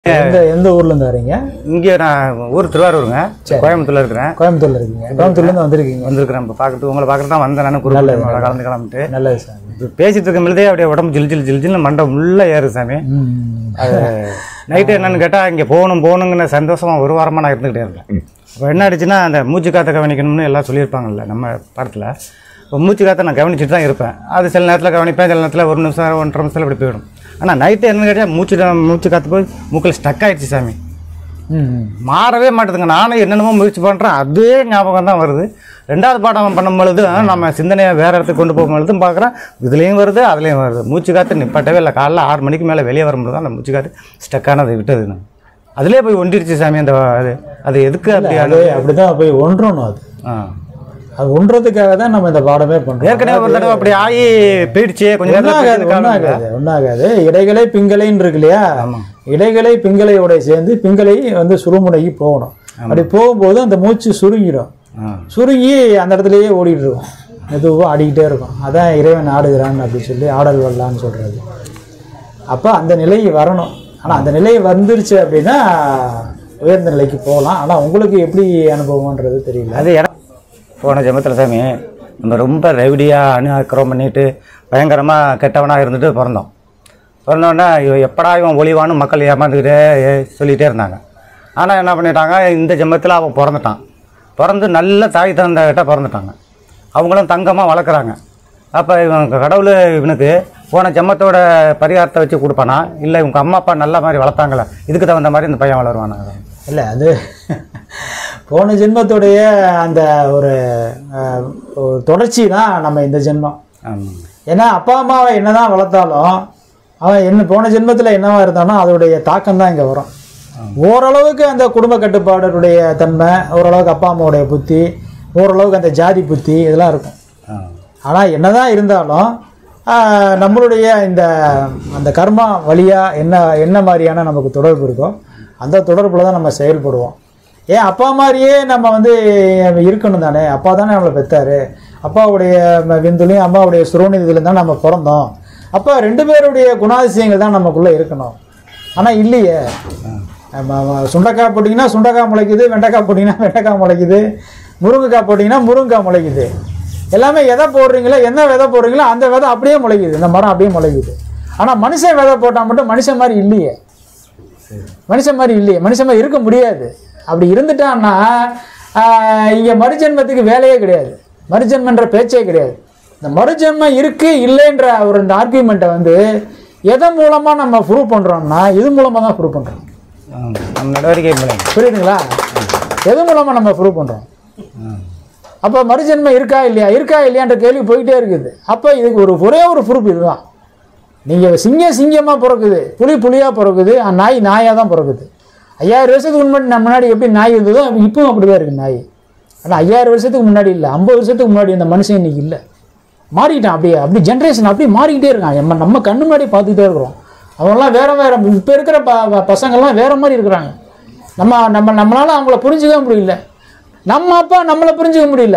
எந்த எந்த ஊர்ல இருந்து வரீங்க இங்கே நான் ஊர் திருவாரூருங்க கோயம்புத்தூர்ல இருக்கிறேன் கோயம்புத்தூர்ல இருக்கீங்க கோயம்புத்தூர்ல இருந்து வந்திருக்கீங்க வந்திருக்கிறேன் இப்போ பார்க்கறது உங்களை பார்க்கறது தான் வந்தேன் நான் குரூப்ல கலந்து கலந்துட்டு நல்லது சாமி இப்போ பேசிட்டு இருக்கும் பொழுதே அப்படியே உடம்பு ஜில் ஜில் ஜில் ஜில்னு மண்டை உள்ள ஏறு சாமி ம். அது நைட்டு என்னன்னு கேட்டால் இங்கே போகணும் போகணுங்கிற சந்தோஷமா ஒரு வாரமாக நான் இருந்துக்கிட்டே இருக்கேன் இப்போ என்ன ஆயிடுச்சுன்னா அந்த மூச்சு காற்றை கவனிக்கணும்னு எல்லாம் சொல்லியிருப்பாங்கல்ல நம்ம படத்தில் இப்போ மூச்சு காற்றை நான் கவனிச்சுட்டு தான் இருப்பேன் அது சில நேரத்தில் கவனிப்பேன் சில நேரத்தில் ஒரு நிமிஷம் ஒன்றரை நிமிஷத்தில் இப்படி போயிடும் ஆனால் நைட்டு என்னன்னு கேட்டால் மூச்சு மூச்சு காற்று போய் மூக்கில் ஸ்டக் ஆயிடுச்சு சாமி ம், ம். மாறவே மாட்டேதுங்க நானும் என்னென்னமோ முயற்சி பண்ணுறேன் அதே ஞாபகம் தான் வருது ரெண்டாவது பாடம் பண்ணும் பொழுது நம்ம சிந்தனையை வேறு இடத்துக்கு கொண்டு போகும் பொழுதும் பார்க்குறேன் இதுலேயும் வருது அதுலேயும் வருது மூச்சு காற்று நிப்பாட்டவே இல்லை காலைல ஆறு மணிக்கு மேலே வெளியே வரும்போது தான் அந்த மூச்சு காற்று ஸ்டக்கானதை விட்டது நான் அதுலேயே போய் ஒண்டிருச்சு சாமி அந்த அது அது எதுக்கு அப்படி அது அப்படிதான் போய் ஒன்றணும் அது ஆ அது ஒன்றதுக்காக தான் நம்ம இந்த பாடமே பண்றோம் ஏற்கனவே ஒரு தடவை அப்படி ஆகி போயிடுச்சு கொஞ்சம் ஒன்றாகாது நேரத்தில் ஒன்றாகாது ஒன்றாகாது இடைகளை பிங்களைன்னு இருக்கு இல்லையா இடைகளை பிங்களையோட சேர்ந்து பிங்களை வந்து சுருமுனைக்கு போகணும் அப்படி போகும்போது அந்த மூச்சு சுருங்கிடும் ஆ சுருங்கி அந்த இடத்துலயே ஓடிட்டு இருக்கும் மெதுவாக ஆடிக்கிட்டே இருக்கும் அதான் இறைவன் ஆடுகிறான் அப்படி சொல்லி ஆடல் வரலான்னு சொல்றது அப்போ அந்த நிலை வரணும் ஆனால் அந்த நிலை வந்துருச்சு அப்படின்னா உயர்ந்த நிலைக்கு போகலாம் ஆனால் உங்களுக்கு எப்படி அனுபவம்ன்றது தெரியல அது இடம் போன ஜென்மத்தில் சாமி நம்ம ரொம்ப ரவுடியாக அணுக்கிறோம் பண்ணிட்டு பயங்கரமாக கெட்டவனாக இருந்துட்டு பிறந்தோம் பிறந்தோடனே இவன் எப்படா இவன் ஒளிவான்னு மக்கள் ஏமாந்துக்கிட்டே ஏ- சொல்லிகிட்டே இருந்தாங்க ஆனால் என்ன பண்ணிட்டாங்க இந்த ஜென்மத்தில் அவன் பிறந்துட்டான் பிறந்து நல்ல தாய் தந்தைகிட்ட பிறந்துட்டாங்க அவங்களும் தங்கமாக வளர்க்குறாங்க அப்போ இவன் கடவுள் இவனுக்கு போன ஜென்மத்தோட பரிகாரத்தை வச்சு கொடுப்பானா இல்லை இவங்க அம்மா அப்பா நல்ல மாதிரி வளர்த்தாங்களே இதுக்கு தகுந்த மாதிரி இந்த பையன் வளருவானா இல்லை அது போன ஜென்மத்துடைய அந்த ஒரு அஹ், ஒரு தொடர்ச்சி தான் நம்ம இந்த ஜென்மம் ஆமாம் ஏன்னா அப்பா அம்மாவை என்னதான் வளர்த்தாலும் அவன் என்ன போன ஜென்மத்தில் என்னவா இருந்தானோ அதோடைய தாக்கம் தான் இங்கே வரும் ஓரளவுக்கு அந்த குடும்ப கட்டுப்பாடுடைய தன்மை ஓரளவுக்கு அப்பா அம்மாவுடைய புத்தி ஓரளவுக்கு அந்த ஜாதி புத்தி இதெல்லாம் இருக்கும் ஆ ஆனால் என்னதான் இருந்தாலும் ஆஹ், நம்மளுடைய இந்த அந்த கர்மா வழியாக என்ன என்ன மாதிரியான நமக்கு தொடர்பு இருக்கோ அந்த தொடர்பில் தான் நம்ம செயல்படுவோம் ஏன் அப்பா மாதிரியே நம்ம வந்து இருக்கணும் தானே அப்பா தானே நம்மளை பெற்றாரு அப்பாவுடைய ம- விந்துலையும் அம்மாவுடைய சுரோனிதிலையும் தான் நம்ம பிறந்தோம் அப்போ ரெண்டு பேருடைய குணாதிசயங்கள் தான் நமக்குள்ளே இருக்கணும் ஆனால் இல்லையே ஆமா, ஆமா. சுண்டைக்காய் போட்டிங்கன்னா சுண்டைக்காய் முளைக்குது வெண்டைக்காய் போட்டிங்கன்னா வெண்டைக்காய் முளைக்குது முருங்கைக்காய் போட்டிங்கன்னா முருங்கைக்காய் முளைக்குது எல்லாமே எதை போடுறீங்களோ என்ன விதை போடுறீங்களோ அந்த விதை அப்படியே முளைக்குது இந்த மரம் அப்படியே முளைக்குது ஆனால் மனுஷன் விதை போட்டால் மட்டும் மனுஷன் மாதிரி இல்லையே மனுஷன் மாதிரி இல்லையே மனுஷன் மாதிரி இருக்க முடியாது அப்படி இருந்துட்டான்னா இங்கே மறுஜென்மத்துக்கு வேலையே கிடையாது மறுஜென்மன்ற பேச்சே கிடையாது இந்த மறுஜென்மம் இருக்கு இல்லைன்ற ஒரு இந்த ஆர்கியூமெண்ட்டை வந்து எதன் மூலமாக நம்ம ப்ரூவ் பண்ணுறோம்னா இது மூலமாக தான் ப்ரூவ் பண்ணுறோம் ஆ. நம்ம நடவடிக்கை மூலம் புரியுதுங்களா எது மூலமாக நம்ம ப்ரூவ் பண்ணுறோம் அப்போ மறுஜென்மம் இருக்கா இல்லையா இருக்கா இல்லையான்ற கேள்வி போயிட்டே இருக்குது அப்போ இதுக்கு ஒரு ஒரே ஒரு ப்ரூஃப் இதுதான் நீங்கள் சிங்கம் சிங்கமாக பிறக்குது புலி புலியாக பிறக்குது அஹ் நாய் நாயாக தான் பிறக்குது ஐயாயிரம் வருஷத்துக்கு முன்னாடி நம்ம முன்னாடி எப்படி நாய் இருந்ததோ இப்பவும் அப்படி தான் இருக்குது நாய் ஆனால் ஐயாயிரம் வருஷத்துக்கு முன்னாடி இல்லை ஐம்பது வருஷத்துக்கு முன்னாடி இந்த மனுஷன் இன்னைக்கு இல்லை மாறிக்கிட்டான் அப்படியே அப்படி ஜென்ரேஷன் அப்படியே மாறிக்கிட்டே இருக்கான் நம்ம நம்ம கண்ணு முன்னாடி பார்த்துக்கிட்டே இருக்கிறோம் அவங்களாம் வேற வேற இப்போ இருக்கிற ப ப- பசங்கள்லாம் வேற மாதிரி இருக்கிறாங்க நம்ம நம்ம நம்மளால அவங்கள புரிஞ்சுக்கவே முடியல நம்ம அப்பா நம்மளை புரிஞ்சுக்க முடியல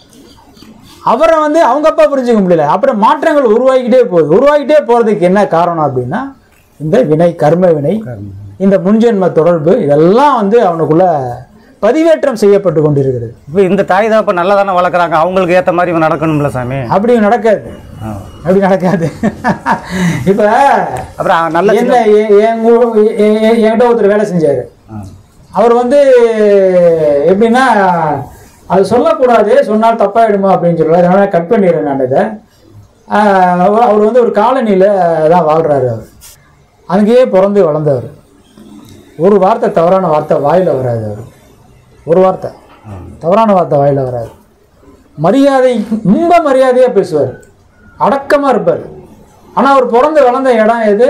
அவரை வந்து அவங்க அப்பா புரிஞ்சுக்க முடியல அப்புறம் மாற்றங்கள் உருவாகிக்கிட்டே போகுது உருவாகிட்டே போகிறதுக்கு என்ன காரணம் அப்படின்னா இந்த வினை கர்ம வினை இந்த முன்ஜென்ம தொடர்பு இதெல்லாம் வந்து அவனுக்குள்ள பதிவேற்றம் செய்யப்பட்டு கொண்டிருக்கிறது இப்போ இந்த தாய் தகப்ப நல்லா தானே வளர்க்குறாங்க அவங்களுக்கு ஏற்ற மாதிரி இவன் நடக்கணும்ல சாமி அப்படி நடக்காது ஆ. அப்படி நடக்காது இப்போ அப்புறம் நல்ல என்ன எ- என் ஊ- எ- எ- என்கிட்ட ஒருத்தர் வேலை செஞ்சாரு ஆ. அவர் வந்து எப்படின்னா அது சொல்லக்கூடாது சொன்னால் தப்பாயிடுமா அப்படின்னு சொல்லுவார் அதனால கட் பண்ணிடுறேன் நான் இதை ஆஹ் அவர் அவர் வந்து ஒரு காலனியில் தான் வாழ்கிறாரு அவர் அங்கேயே பிறந்து வளர்ந்தவர் ஒரு வார்த்தை தவறான வார்த்தை வாயில் வராது அவர் ஒரு வார்த்தை தவறான வார்த்தை வாயில் வராது மரியாதை ரொம்ப மரியாதையாக பேசுவார் அடக்கமாக இருப்பார் ஆனால் அவர் பிறந்து வளர்ந்த இடம் எது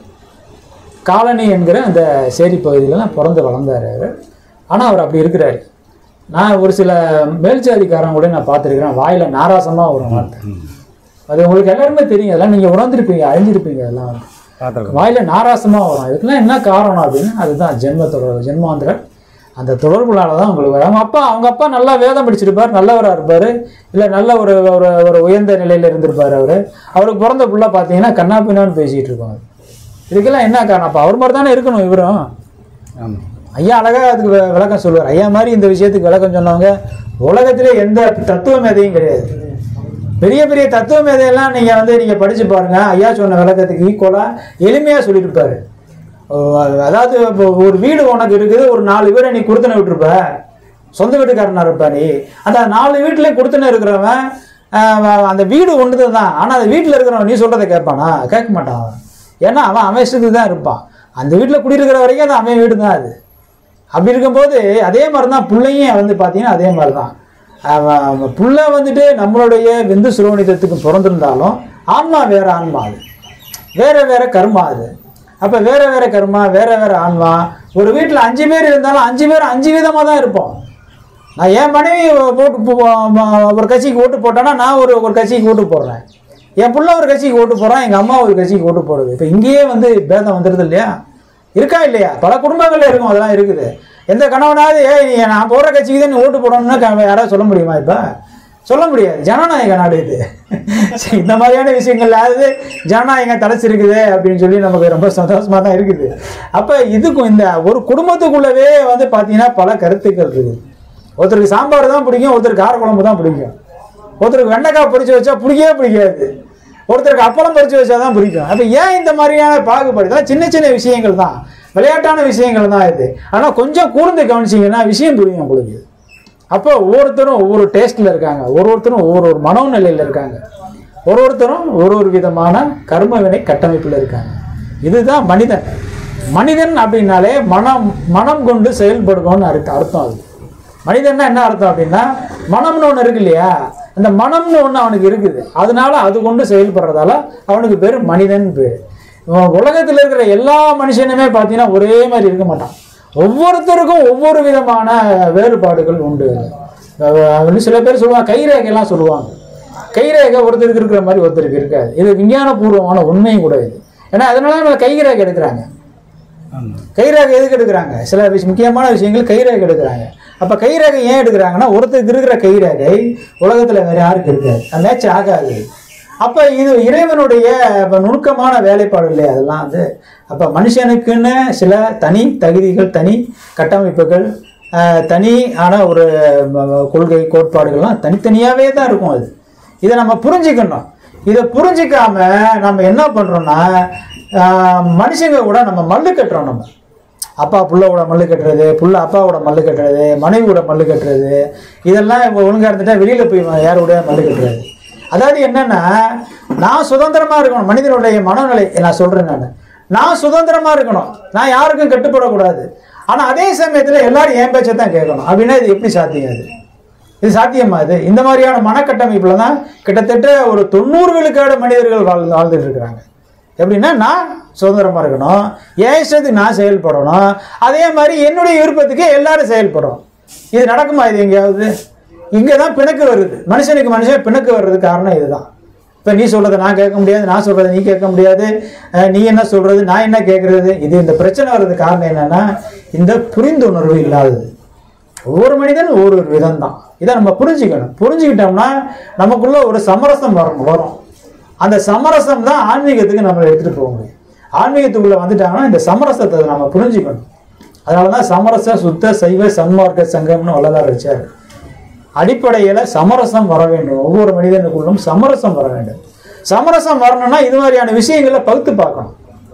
காலனி என்கிற அந்த சேரி பகுதியில் தான் பிறந்து வளர்ந்தார் அவர் ஆனால் அவர் அப்படி இருக்கிறாரு நான் ஒரு சில மேல்ஜாதிக்காரங்க கூட நான் பார்த்துருக்கிறேன் வாயில் நாராசமாக வரும் வார்த்தை அது உங்களுக்கு எல்லாருமே தெரியும் அதெல்லாம் நீங்கள் உணர்ந்திருப்பீங்க அறிஞ்சிருப்பீங்க அதெல்லாம் வந்து பார்த்துருக்கோம் வாயில நாராசமாக வரும் இதுக்கெல்லாம் என்ன காரணம் அப்படின்னு அதுதான் ஜென்மத்தோட ஜென்மாந்திர அந்த தொடர்புனால தான் உங்களுக்கு வரும். அவங்க அப்பா அவங்க அப்பா நல்லா வேதம் படிச்சிருப்பார் நல்லவராக இருப்பார் இல்லை நல்ல ஒரு ஒரு ஒரு உயர்ந்த நிலையில் இருந்திருப்பார் அவர் அவருக்கு பிறந்த புள்ள பார்த்தீங்கன்னா கண்ணா பின்னான்னு பேசிகிட்டு இருப்பாங்க இதுக்கெல்லாம் என்ன காரணம் அப்போ அவர் மாதிரி தானே இருக்கணும் இவரும் ஆமாம் ஐயா அழகாக அதுக்கு வி- விளக்கம் சொல்லுவார் ஐயா மாதிரி இந்த விஷயத்துக்கு விளக்கம் சொன்னவங்க உலகத்திலே எந்த தத்துவ மேதையும் கிடையாது பெரிய பெரிய தத்துவ மேதையெல்லாம் நீங்கள் வந்து நீங்கள் படித்து பாருங்க ஐயா சொன்ன விளக்கத்துக்கு ஈக்குவலாக எளிமையாக சொல்லியிருப்பாரு ஓ, அதாவது இப்போ ஒரு வீடு உனக்கு இருக்குது ஒரு நாலு வீடை நீ கொடுத்துன விட்டுருப்ப சொந்த வீட்டுக்காரனா இருப்ப நீ அந்த நாலு வீட்டிலையும் கொடுத்துன்னு இருக்கிறவன் ஆஹ், அந்த வீடு ஒன்று தான் ஆனால் அந்த வீட்டில் இருக்கிறவன் நீ சொல்கிறத கேட்பானா கேட்க மாட்டான் அவன் ஏன்னா அவன் அவன் இஷ்டத்துக்கு தான் இருப்பான் அந்த வீட்டில் குடியிருக்கிற வரைக்கும் அது அவன் வீடு தான் அது அப்படி இருக்கும்போது அதே மாதிரி தான் பிள்ளையும் வந்து பார்த்தீங்கன்னா அதே மாதிரி தான் அவன் அவன் புள்ள வந்துட்டு நம்மளுடைய விந்து சுரோனிதத்துக்கு பிறந்திருந்தாலும் ஆன்மா வேற ஆன்மா அது வேற வேற கர்மா அது அப்போ வேற வேற கர்மா வேற வேற ஆன்மா ஒரு வீட்டில் அஞ்சு பேர் இருந்தாலும் அஞ்சு பேர் அஞ்சு விதமாக தான் இருப்போம் நான் என் மனைவி போட்டு போ- ம- ஒரு கட்சிக்கு ஓட்டு போட்டேன்னா நான் ஒரு ஒரு கட்சிக்கு ஓட்டு போடுறேன் என் புள்ள ஒரு கட்சிக்கு ஓட்டு போடுறான் எங்கள் அம்மா ஒரு கட்சிக்கு ஓட்டு போடுது இப்போ இங்கேயே வந்து பேதம் வந்துடுது இல்லையா இருக்கா இல்லையா பல குடும்பங்கள்ல இருக்கும் அதெல்லாம் இருக்குது எந்த கணவனாவது ஏய் நீ நான் போடுற கட்சிக்கு தான் நீ ஓட்டு போடணும்னு க- யாராவது சொல்ல முடியுமா இப்போ சொல்ல முடியாது ஜனநாயக நாடு இது சரி, இந்த மாதிரியான விஷயங்கள்ல அதாவது ஜனநாயகம் தலைச்சிருக்குது அப்படின்னு சொல்லி நமக்கு ரொம்ப சந்தோஷமா தான் இருக்குது அப்போ இதுக்கும் இந்த ஒரு குடும்பத்துக்குள்ளவே வந்து பார்த்தீங்கன்னா பல கருத்துக்கள் இருக்குது ஒருத்தருக்கு சாம்பார் தான் பிடிக்கும் ஒருத்தருக்கு கார குழம்பு தான் பிடிக்கும் ஒருத்தருக்கு வெண்டைக்காய் பொரிச்சு வச்சா பிடிக்கவே பிடிக்காது ஒருத்தருக்கு அப்பளம் பொரிச்சு வச்சா தான் பிடிக்கும் அப்போ ஏன் இந்த மாதிரியான பாகுபாடு இதெல்லாம் சின்ன சின்ன விஷயங்கள் தான் விளையாட்டான விஷயங்கள் தான் இது ஆனால் கொஞ்சம் கூர்ந்து கவனிச்சிங்கன்னா விஷயம் புரியும் உங்களுக்கு அப்போ ஒவ்வொருத்தரும் ஒவ்வொரு டேஸ்ட்டில் இருக்காங்க ஒரு ஒருத்தரும் ஒவ்வொரு ஒரு மனோநிலையில் இருக்காங்க ஒரு ஒருத்தரும் ஒரு ஒரு விதமான கர்ம வினை கட்டமைப்பில் இருக்காங்க இதுதான் மனிதன் மனிதன் அப்படின்னாலே மனம் மனம் கொண்டு செயல்படுவோம்னு அர்த்தம் அர்த்தம் அது மனிதன்னா என்ன அர்த்தம் அப்படின்னா மனம்னு ஒன்று இருக்கு இல்லையா அந்த மனம்னு ஒன்று அவனுக்கு இருக்குது அதனால அது கொண்டு செயல்படுறதால அவனுக்கு பேர் மனிதன் பேர் உலகத்தில் இருக்கிற எல்லா மனுஷனுமே பார்த்தீங்கன்னா ஒரே மாதிரி இருக்க மாட்டான் ஒவ்வொருத்தருக்கும் ஒவ்வொரு விதமான வேறுபாடுகள் உண்டு அஹ் இன்னும் சில பேர் சொல்லுவாங்க கைரேகைலாம் சொல்லுவாங்க கைரேகை ஒருத்தருக்கு இருக்கிற மாதிரி ஒருத்தருக்கு இருக்காது இது விஞ்ஞானபூர்வமான உண்மையும் கூட இது ஏன்னா அதனால நம்ம கைரேகை எடுக்கிறாங்க ஆமாம் கைரேகை எதுக்கு எடுக்கிறாங்க சில விஷ- முக்கியமான விஷயங்கள் கைரேகை எடுக்கிறாங்க அப்ப கைரேகை ஏன் எடுக்கிறாங்கன்னா ஒருத்தருக்கு இருக்கிற கைரேகை உலகத்துல வேற யாருக்கு இருக்காது அது மேட்ச் ஆகாது அப்ப இது இறைவனுடைய இப்ப நுணுக்கமான வேலைப்பாடு இல்லையா அதெல்லாம் வந்து அப்ப மனுஷனுக்குன்னு சில தனி தகுதிகள் தனி கட்டமைப்புகள் ஆஹ், தனி ஆன ஒரு ம- ம- கொள்கை கோட்பாடுகள்லாம் தனித்தனியாவே தான் இருக்கும் அது இதை நம்ம புரிஞ்சுக்கணும் இதை புரிஞ்சிக்காம நம்ம என்ன பண்றோம்னா ஆஹ், மனுஷங்க கூட நம்ம மல்லு கட்டுறோம் நம்ம அப்பா புள்ளவோட மல்லு கட்டுறது புள்ள அப்பாவோட மல்லு கட்டுறது மனைவியோட மல்லு கட்டுறது இதெல்லாம் இப்போ ஒழுங்கா இருந்துட்டா வெளியில போய் யாரோட மல்லு கட்டுறது அதாவது என்னன்னா நான் சுதந்திரமா இருக்கணும் மனிதனுடைய மனநிலை நான் சொல்றேன் நான் நான் சுதந்திரமா இருக்கணும் நான் யாருக்கும் கட்டுப்படக்கூடாது ஆனா அதே சமயத்துல எல்லாரும் என் பேச்சை தான் கேட்கணும் அப்படின்னா இது எப்படி சாத்தியம் அது இது சாத்தியமா இது இந்த மாதிரியான மனக்கட்டமைப்புல தான் கிட்டத்தட்ட ஒரு தொண்ணூறு விழுக்காடு மனிதர்கள் வாழ் வாழ்ந்துட்டு இருக்கிறாங்க எப்படின்னா நான் சுதந்திரமா இருக்கணும் என் இஷ்டத்துக்கு நான் செயல்படணும் அதே மாதிரி என்னுடைய விருப்பத்துக்கு எல்லாரும் செயல்படணும் இது நடக்குமா இது எங்கேயாவது இங்கே தான் பிணக்கு வருது மனுஷனுக்கு மனுஷன் பிணக்கு வர்றது காரணம் இதுதான் இப்போ நீ சொல்றதை நான் கேட்க முடியாது நான் சொல்றதை நீ கேட்க முடியாது அஹ் நீ என்ன சொல்றது நான் என்ன கேட்கறது இது இந்த பிரச்சனை வர்றதுக்கு காரணம் என்னன்னா இந்த புரிந்துணர்வு இல்லாதது ஒவ்வொரு மனிதனும் ஒவ்வொரு ஒரு விதம் தான் இதை நம்ம புரிஞ்சுக்கணும் புரிஞ்சுக்கிட்டோம்னா நமக்குள்ள ஒரு சமரசம் வரும் வரும் அந்த சமரசம் தான் ஆன்மீகத்துக்கு நம்ம எடுத்துட்டு போக முடியும் ஆன்மீகத்துக்குள்ள வந்துட்டாங்கன்னா இந்த சமரசத்தை நம்ம புரிஞ்சுக்கணும் அதனால தான் சமரச சுத்த சைவ சன்மார்க்க சங்கம்னு வள்ளலார் வச்சார் அடிப்படையில் சமரசம் வர வேண்டும் ஒவ்வொரு மனிதனுக்குள்ளும் சமரசம் வர வேண்டும் சமரசம் வரணும்னா இது மாதிரியான விஷயங்களை பகுத்து பார்க்கணும்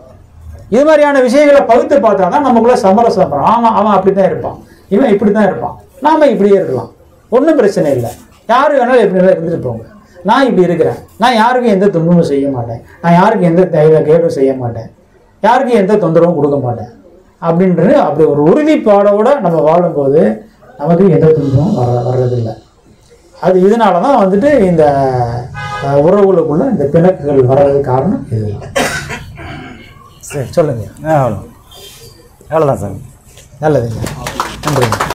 இது மாதிரியான விஷயங்களை பகுத்து பார்த்தா தான் நமக்குள்ள சமரசம் வரும் ஆமாம் அவன் அப்படி தான் இருப்பான் இவன் இப்படி தான் இருப்பான் நாம இப்படியே இருக்கலாம் ஒன்றும் பிரச்சனை இல்லை யாரு வேணாலும் எப்படி வேணாலும் இருந்துட்டு போங்க நான் இப்படி இருக்கிறேன் நான் யாருக்கும் எந்த துன்பமும் செய்ய மாட்டேன் நான் யாருக்கும் எந்த தெய்வ கேடும் செய்ய மாட்டேன் யாருக்கும் எந்த தொந்தரவும் கொடுக்க மாட்டேன் அப்படின்றது அப்படி ஒரு உறுதிப்பாடோட நம்ம வாழும்போது நமக்கு எந்த துன்பமும் வர வர்றதில்லை அது இதனால தான் வந்துட்டு இந்த அஹ், உறவுகளுக்குள்ள இந்த பிணக்குகள் வர்றதுக்கு காரணம் இது சரி சொல்லுங்க அவ்வளோ அவ்வளோதான் சாமி நல்லதுங்க நன்றிங்க